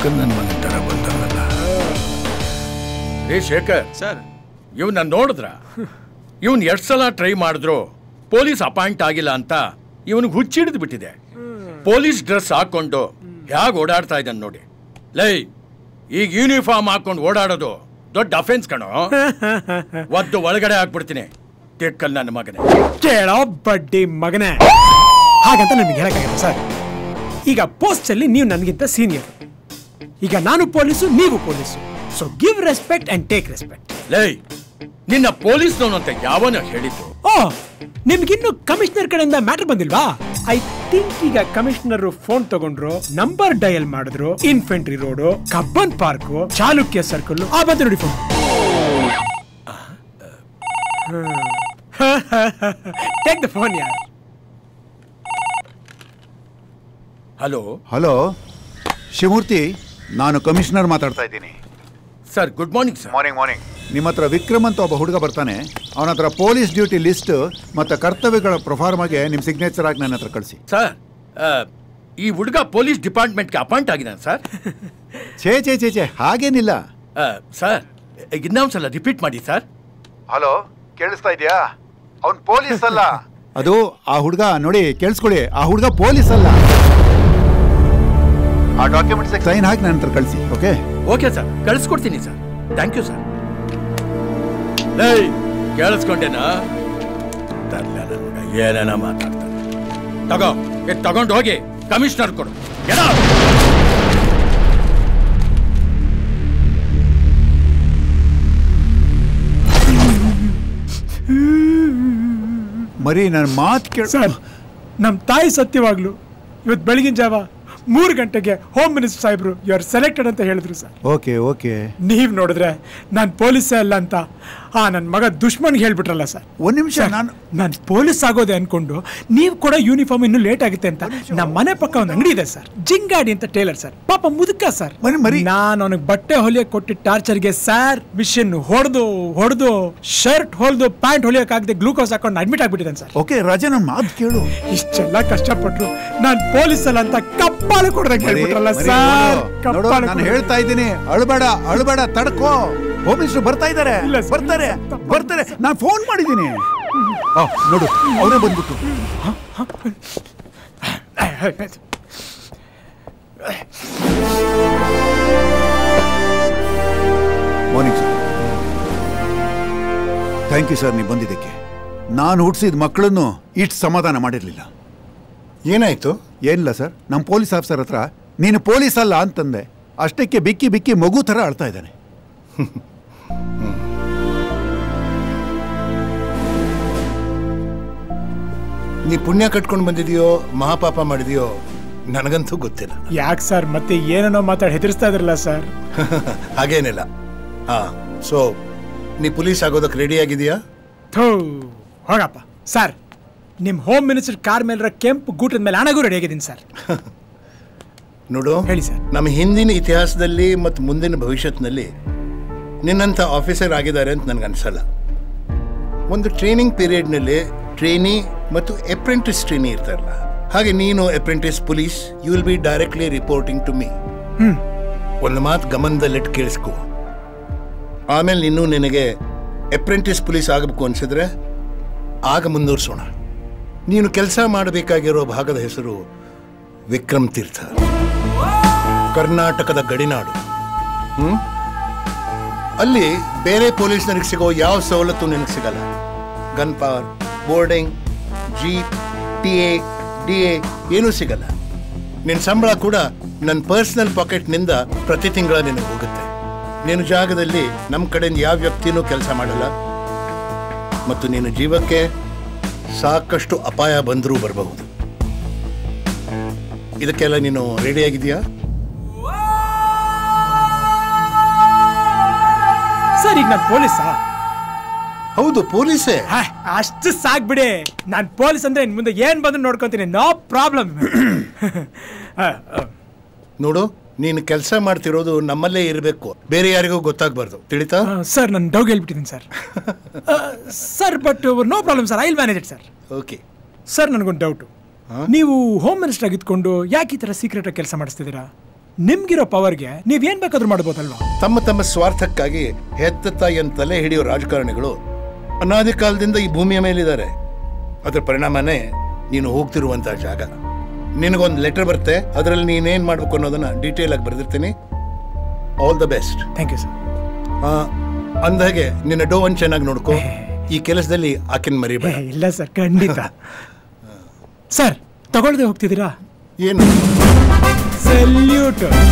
ತಿಕ್ಕನ್ ನನ್ನ ಮನೆ ತರ ಬಂದಲ್ಲ ಏ ಶೇಖರ್ ಸರ್ ಇವನ್ನ ನೋಡಿದ್ರ ಇವನ್ ಎಷ್ಟು ಸಲ ಟ್ರೈ ಮಾಡಿದ್ರು ಪೊಲೀಸ್ ಅಪಾಯಿಂಟ್ ಆಗಿಲ್ಲ ಅಂತ ಇವನಿಗೆ ಹುಚ್ಚಿಡಿದು ಬಿಟ್ಟಿದೆ ಪೊಲೀಸ್ ಡ್ರೆಸ್ ಹಾಕೊಂಡು ಹೇಗೆ ಓಡಾಡ್ತಾ ಇದ್ದಾನೆ ನೋಡಿ ಲೈ ಈಗ ಯೂನಿಫಾರ್ಮ್ ಹಾಕೊಂಡು ಓಡಾಡೋದು ದೊಡ್ಡ ಅಫೆನ್ಸ್ ಕಣೋ ಒದ್ದು ಒಳಗಡೆ ಹಾಕ್ಬಿಡ್ತೀನಿ ತಿಕ್ಕಲ್ ನನ್ನ ಮಗನೇ ಕೇಳೋ ಬಡ್ಡಿ ಮಗನೇ ಹಾಗಂತ ನಮಗೆ ಹೇಳಕ್ಕಾಗಲ್ಲ ಸರ್ ಈಗ ಪೋಸ್ಟ್ ಅಲ್ಲಿ ನೀವು ನನಗಿಂತ ಸೀನಿಯರ್ ಈಗ ನಾನು ಪೊಲೀಸು ನೀವು police so give respect and take respect ಲೈ ನಿನ್ನ ಪೊಲೀಸ್ನವನು ಅಂತ ಯಾವನ ಹೇಳಿದ್ದು ಓ ನಿಮ್ಗಿನ್ನು ಕಮಿಷನರ್ ಕಡೆಯಿಂದ ಮ್ಯಾಟರ್ ಬಂದಿಲ್ವಾ ಐ ಥಿಂಕ್ ಈಗ ಕಮಿಷನರ್ ಫೋನ್ ತಗೊಂಡ್ರು ನಂಬರ್ ಡಯಲ್ ಮಾಡಿದ್ರು infantry road Cubbon park Chalukya circle ಆ ಬಂದು ನೋಡಿ ಫೋನ್ ಟೇಕ್ ದ ಫೋನ್ ಯಾರ್ ಹಲೋ ಹಲೋ ಶಿವಮೂರ್ತಿ ನಾನು ಕಮಿಷನರ್ ಮಾತಾಡ್ತಾ ಇದ್ದೀನಿ sir good morning sir morning morning ನಿಮ್ಮ ಹತ್ರ ವಿಕ್ರಮ್ ಅಂತ ಒಬ್ಬ ಹುಡುಗ ಬರ್ತಾನೆ ಅವನ ಹತ್ರ ಪೊಲೀಸ್ ಡ್ಯೂಟಿ ಲಿಸ್ಟ್ ಮತ್ತು ಕರ್ತವ್ಯಗಳ ಪ್ರೊಫಾರ್ಮಗೆ ನಿಮ್ಮ ಸಿಗ್ನೇಚರ್ ಆಗಿ ನನ್ನ ಹತ್ರ ಕಳಿಸಿ ಸರ್ ಆ, ಈ ಹುಡುಗ ಪೊಲೀಸ್ ಡಿಪಾರ್ಟ್ಮೆಂಟ್ಗೆ ಅಪಾಯಿಂಟ್ ಆಗಿದ್ದಾನೆ ಸರ್ ಛೇ ಛೇ ಛೇ ಛೇ ಹಾಗೇನಿಲ್ಲ ಆ, ಸರ್ ಇನ್ನೊಂದ್ಸಲ ರಿಪೀಟ್ ಮಾಡಿ ಸರ್ ಹಲೋ ಕೇಳಿಸ್ತಾ ಇದೆಯಾ ಅವನ್ ಪೊಲೀಸ್ ಅಲ್ಲ ಅದು ಆ ಹುಡುಗ ನೋಡಿ ಕೇಳಿಸ್ಕೊಳ್ಳಿ ಆ ಹುಡುಗ ಪೊಲೀಸ್ ಅಲ್ಲ ಆ ಡಾಕ್ಯುಮೆಂಟ್ಸ್ ಸೈನ್ ಹಾಕಿ ನನ್ನ ಹತ್ರ ಕಳಿಸಿ ಓಕೆ ಓಕೆ ಸರ್ ಕಳಿಸ್ಕೊಡ್ತೀನಿ ಸರ್ ಥ್ಯಾಂಕ್ ಯು ಸರ್ ಲೈ ಕೇಳಿಸ್ಕೊಂಡೇನಾ ತರ್ಲೆ ನನ್ ಮಗ ಏನೇನ ಮಾತಾಡ್ತಾನೆ ತಗೋ ಇದು ತಗೊಂಡು ಹೋಗಿ ಕಮಿಷನರ್ ಕೊಡು Get out! ಮರಿ ನನ್ನ ಮಾತು ಕೇಳ ಸರ್ ನಮ್ಮ ತಾಯಿ ಸತ್ಯವಾಗ್ಲು ಇವತ್ತು ಬೆಳಗಿನ ಜಾವ ಮೂರು ಗಂಟೆಗೆ ಹೋಮ್ ಮಿನಿಸ್ಟರ್ ಸಾಹೇಬ್ರು ಯು ಆರ್ ಸೆಲೆಕ್ಟೆಡ್ ಅಂತ ಹೇಳಿದ್ರು ಸರ್ ಓಕೆ ಓಕೆ ನೀವ್ ನೋಡಿದ್ರೆ ನಾನು ಪೊಲೀಸೇ ಅಲ್ಲ ಅಂತ ಆ ನನ್ನ ಮಗ ದುಶ್ಮನ್ಗೆ ಹೇಳ್ಬಿಟ್ರಲ್ಲ ಸರ್ ಒಂದ್ ನಿಮಿಷ ನಾನು ನಾನು ಪೊಲೀಸ್ ಆಗೋದೆ ಅನ್ಕೊಂಡು ನೀವು ಕೂಡ ಯೂನಿಫಾರ್ಮ್ ಇನ್ನೂ ಲೇಟ್ ಆಗುತ್ತೆ ಅಂತ ನಮ್ಮ ಮನೆ ಪಕ್ಕ ಒಂದು ಅಂಗಡಿ ಇದೆ ಸರ್ ಜಿಂಗಾಡಿ ಅಂತ ಟೇಲರ್ ಸರ್ ಪಾಪ ಮುದುಕ ಸರ್ ಮರಿ- ಮರಿ. ನಾನು ಅವನಿಗೆ ಬಟ್ಟೆ ಹೊಲಿಯಕ್ಕೆ ಕೊಟ್ಟಿದ್ದ ಟಾರ್ಚರ್ಗೆ ಸರ್ ಮಿಷನ್ ಹೊಡೆದು ಹೊಡೆದು ಶರ್ಟ್ ಹೊಲ್ದು ಪ್ಯಾಂಟ್ ಹೊಲಿಯೋಕ್ಕಾಗದೆ ಗ್ಲೂಕೋಸ್ ಹಾಕೊಂಡು ಅಡ್ಮಿಟ್ ಆಗ್ಬಿಟ್ಟಿದ್ದಾನೆ ಸರ್ ಓಕೆ ರಾಜ ನನ್ನ ಮಾತು ಕೇಳು ಇಷ್ಟೆಲ್ಲ ಕಷ್ಟಪಟ್ರು ನಾನು ಪೊಲೀಸ್ ಅಲ್ಲ ಅಂತ ಕಪ್ಪಾಳು ಕೊಡ್ದಂಗೆ ಮರಿ, ಹೇಳ್ಬಿಟ್ರಲ್ಲ ಮರಿ, ಸರ್ ನೋಡು, ನೋಡು, ಕಪ್ಪಾಳು ನಾನು ಕೊಡ್ದಂಗೆ. ಹೇಳ್ತಾ ಇದ್ದೀನಿ ಅಳಬೇಡ ಅಳಬೇಡ ತಡ್ಕೋ ಹೋಮ್ ಮಿನಿಸ್ಟರ್ ಬರ್ತಾ ಇದ್ದಾರೆ ಇಲ್ಲ ಸರ್, ಬರ್ತಾರೆ ಇಲ್ಲ ಸರ್, ತಪ್ಪು. ಬರ್ತಾರೆ ನಾನು ಫೋನ್ ಮಾಡಿದ್ದೀನಿ ಆ, ನೋಡು ಅವರೇ ಬಂದ್ಬಿಟ್ಟು morning sir thank you sir ನೀವು ಬಂದಿದ್ದಕ್ಕೆ ನಾನು ಹುಟ್ಟಿಸಿದ ಮಕ್ಕಳನ್ನು ಇಷ್ಟು ಸಮಾಧಾನ ಮಾಡಿರಲಿಲ್ಲ ಏನಾಯ್ತು ಏನಿಲ್ಲ ಸರ್ ನಮ್ಮ ಪೊಲೀಸ್ ಆಫೀಸರ್ ಹತ್ರ ನೀನು ಪೊಲೀಸ್ ಅಲ್ಲ ಅಂತಂದೆ ಅಷ್ಟಕ್ಕೆ ಬಿಕ್ಕಿ ಬಿಕ್ಕಿ ಮಗು ಥರ ಅಳ್ತಾ ಇದ್ದಾನೆ ನೀ ಪುಣ್ಯ ಕಟ್ಕೊಂಡು ಬಂದಿದೆಯೋ ಮಹಾಪಾಪ ಮಾಡಿದೆಯೋ ನನಗಂತೂ ಗೊತ್ತಿಲ್ಲ ಯಾಕೆ ಸರ್ ಮತ್ತೆ ಏನೇನೋ ಮಾತಾಡಿ ಹೆದರ್ಸ್ತಾ ಇದ್ರಲ್ಲ ಸರ್ ಹಾಗೇನಿಲ್ಲ ಹಾ ಸೊ ನೀ ಪೊಲೀಸ್ ಆಗೋದಕ್ಕೆ ರೆಡಿ ಆಗಿದೆಯಾ ಥೂ ಹೋಗಪ್ಪ ಸರ್ ನಿಮ್ಮ ಹೋಮ್ ಮಿನಿಸ್ಟರ್ ಕಾರ್ ಮೇಲಿರೋ ಕೆಂಪು ಗೂಟದ ಮೇಲೆ ಹಣಗೂ ರೆಡಿ ಆಗಿದ್ದೀನಿ ಸರ್ ನೋಡು ಹೇಳಿ ಸರ್. ನಮ್ಮ ಹಿಂದಿನ ಇತಿಹಾಸದಲ್ಲಿ ಮತ್ತು ಮುಂದಿನ ಭವಿಷ್ಯತ್ನಲ್ಲಿ ನಿನ್ನಂಥ ಆಫೀಸರ್ ಆಗಿದ್ದಾರೆ ಅಂತ ನನಗೆ ಅನ್ಸಲ್ಲ ಒಂದು ಟ್ರೈನಿಂಗ್ ಪೀರಿಯಡ್ನಲ್ಲಿ ಟ್ರೈನಿ ಮತ್ತು ಅಪ್ರೆಂಟಿಸ್ ಟ್ರೈನಿ ಇರ್ತಾರಲ್ಲ ಹಾಗೆ ನೀನು apprentice police you will be directly reporting to me ಒಂದು ಮಾತು ಗಮನದಲ್ಲಿಟ್ಟು ಕೇಳಿಸ್ಕೊ ಆಮೇಲೆ ನೀನು ನಿನಗೆ ಅಪ್ರೆಂಟಿಸ್ ಪೊಲೀಸ್ ಆಗಬೇಕು ಅನ್ಸಿದ್ರೆ ಆಗ ಮುಂದುವರ್ಸೋಣ ನೀನು ಕೆಲಸ ಮಾಡಬೇಕಾಗಿರೋ ಭಾಗದ ಹೆಸರು ವಿಕ್ರಮ್ ತೀರ್ಥ ಕರ್ನಾಟಕದ ಗಡಿನಾಡು ಹ್ಮ್? ಅಲ್ಲಿ ಬೇರೆ ಪೊಲೀಸ್ನರಿಗೆ ಸಿಗೋ ಯಾವ ಸವಲತ್ತು ನಿನಗೆ ಸಿಗಲ್ಲ gun power boarding jeep T A D A ಏನೂ ಸಿಗಲ್ಲ ನಿನ್ನ ಸಂಬಳ ಕೂಡ ನನ್ನ ಪರ್ಸನಲ್ ಪಾಕೆಟ್ನಿಂದ ಪ್ರತಿ ತಿಂಗಳ ನಿನಗೆ ಹೋಗುತ್ತೆ ನಿನ್ನ ಜಾಗದಲ್ಲಿ ನಮ್ಮ ಕಡೆಯಿಂದ ಯಾವ ವ್ಯಕ್ತಿನೂ ಕೆಲಸ ಮಾಡಲ್ಲ ಮತ್ತು ನಿನ್ನ ಜೀವಕ್ಕೆ ಸಾಕಷ್ಟು ಅಪಾಯ ಬಂದರೂ ಬರಬಹುದು ಇದಕ್ಕೆಲ್ಲ ನೀನು ರೆಡಿ ಆಗಿದೆಯಾ ಸರ್ ಈಗ ನಾನು ಪೊಲೀಸಾ ಹೌದು ಪೊಲೀಸೇ ಹಾ, ಅಷ್ಟು ಸಾಕ್ಬಿಡಿ ನಾನು ಪೊಲೀಸ್ ಅಂದ್ರೆ ಇನ್ ಮುಂದೆ ಏನ್ ಬಂದ್ರು ನೋಡ್ಕೊಂತೀನಿ ನೋ ಪ್ರಾಬ್ಲಮ್ ನೋಡು ನೀನು ಕೆಲಸ ಮಾಡ್ತಿರೋದು ನಮ್ಮಲ್ಲೇ ಇರಬೇಕು ಬೇರೆ ಯಾರಿಗೂ ಗೊತ್ತಾಗಬಾರ್ದು ತಿಳಿತಾ ಸರ್ ನಾನು ಡೌಗ್ ಹೇಳ್ಬಿಟ್ಟಿದ್ದೀನಿ sir sir but no problem sir I will manage it sir okay sir ನನಗೊಂದು ಡೌಟು ನೀವು ಹೋಮ್ ಮಿನಿಸ್ಟರ್ ಆಗಿದ್ಕೊಂಡು ಯಾಕೆ ಈ ಥರ ಸೀಕ್ರೆಟ್ ಆಗಿ ಕೆಲಸ ಮಾಡಿಸ್ತಿದ್ದೀರಾ ನಿಮ್ಗಿರೋ ಪವರ್ಗೆ ನೀವೇನ್ ಬೇಕಾದ್ರೂ ಮಾಡ್ಬೋದಲ್ವಾ ತಮ್ಮ ತಮ್ಮ ಸ್ವಾರ್ಥಕ್ಕಾಗಿ ಹೆತ್ತ ತಾಯಿಯನ್ನು ತಲೆ ಹಿಡಿಯೋ ರಾಜಕಾರಣಿಗಳು ಅನಾದಿ ಕಾಲದಿಂದ ಈ ಭೂಮಿಯ ಮೇಲಿದ್ದಾರೆ ಅದರ ಪರಿಣಾಮನೇ ನೀನು ಹೋಗ್ತಿರುವಂತಹ ಜಾಗ ನಿನಗೊಂದು ಲೆಟರ್ ಬರುತ್ತೆ ಅದರಲ್ಲಿ ನೀನೇನು ಮಾಡ್ಬೇಕು ಅನ್ನೋದನ್ನ ಡೀಟೇಲ್ ಆಗಿ ಬರೆದಿರ್ತೀನಿ all the best thank you sir ಅಂದಾಗೆ ನಿನ್ನ ಡೋವನ್ ಚೆನ್ನಾಗಿ ನೋಡ್ಕೋ ಈ ಕೆಲಸದಲ್ಲಿ ಆಕಿನ ಮರಿಬೇಡ ಇಲ್ಲ ಸರ್ ಖಂಡಿತ ಸರ್ ತಗೊಳ್ದೆ ಹೋಗ್ತಿದ್ದೀರಾ ಏನು ಸಲ್ಯೂಟ್